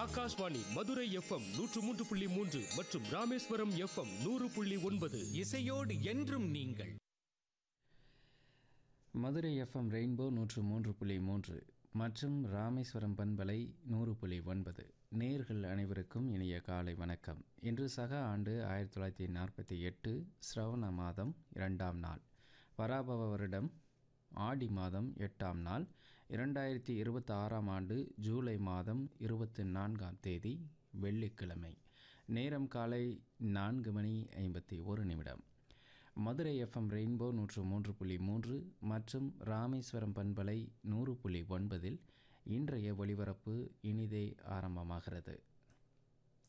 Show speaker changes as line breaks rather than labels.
Akashvani Madurai FM நூற்று மூன்று புள்ளி மூன்று மற்றும் ராமேஸ்வரம் எஃப்எம் நூறு புள்ளி ஒன்பது
இசையோடு என்றும் நீங்கள்
மதுரை எஃப்எம் ரெயின்போ நூற்று மூன்று புள்ளி மூன்று மற்றும் ராமேஸ்வரம் பண்பலை நூறு புள்ளி ஒன்பது நேர்கள் அனைவருக்கும் இனிய காலை வணக்கம் இன்று சக ஆண்டு ஆயிரத்தி தொள்ளாயிரத்தி நாற்பத்தி எட்டு ஸ்ரவண மாதம் இரண்டாம் நாள் பராபவ வருடம் ஆடி மாதம் எட்டாம் நாள் இரண்டாயிரத்தி இருபத்தி ஆறாம் ஆண்டு ஜூலை மாதம் இருபத்தி நான்காம் தேதி வெள்ளிக்கிழமை நேரம் காலை நான்கு மணி ஐம்பத்தி ஒரு நிமிடம் மதுரை எஃப்எம் ரெயின்போ நூற்று மூன்று புள்ளி மூன்று மற்றும் ராமேஸ்வரம் பண்பலை நூறு புள்ளி ஒன்பதில் இன்றைய ஒளிபரப்பு இனிதே ஆரம்பமாகிறது